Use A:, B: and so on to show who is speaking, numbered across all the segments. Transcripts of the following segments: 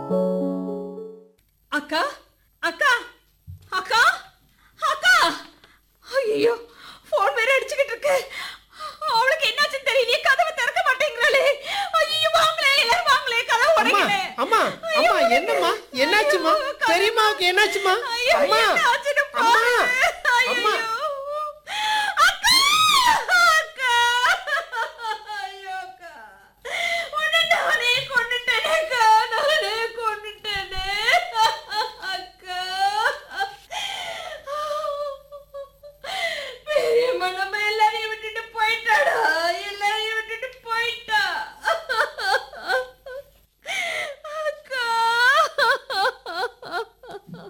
A: அக்கா அக்கா அக்கா அக்கா ஐயோ போன் வேற அடிச்சுக்கிட்டு இருக்கு அவளுக்கு என்னாச்சுன்னு தெரியலையே கதவை திறக்க மாட்டேங்கிறாளே ஐயோ வாங்களே எல்லாரும் வாங்களே கதவை
B: அம்மா
A: உடைங்களே
B: அம்மா
A: ஐயோ,
B: அம்மா என்னம்மா என்னாச்சுமா
A: ஐயோ,
B: பெரியம்மாவுக்கு என்னாச்சுமா
A: ஐயோ,
B: அம்மா
A: என்னாச்சுன்னு
B: அம்மா
A: பாரு.
B: அம்மா
A: ஐயோ. அக்கா அக்கா ஐயோ அக்கா உன்னை நானே கொன்னுட்டேனே அக்கா நானே கொன்னுட்டேனே அக்கா பெரியம்மா நம்ம எல்லாரையும் விட்டுட்டு போயிட்டாடா எல்லாரையும் விட்டுட்டு போயிட்டா அக்கா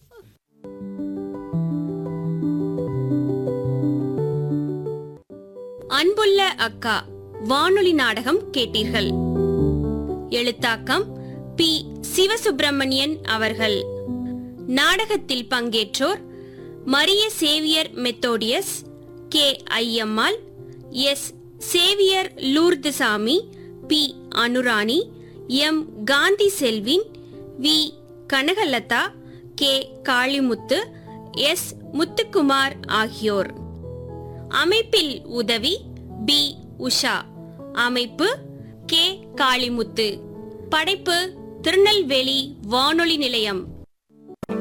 C: அன்புள்ள அக்கா வானொலி நாடகம் கேட்டீர்கள் எழுத்தாக்கம் பி சிவசுப்பிரமணியன் அவர்கள் நாடகத்தில் பங்கேற்றோர் Maria Xavier Methodius K Ayyammal S Xavier Lourdusamy P Anurani M Gandhi Selvin V Kanakalatha K Kalimuthu S Muthukumar ஆகியோர் அமைப்பில் உதவி பி உஷா அமைப்பு கே காளிமுத்து படைப்பு திருநெல்வேலி வானொலி நிலையம்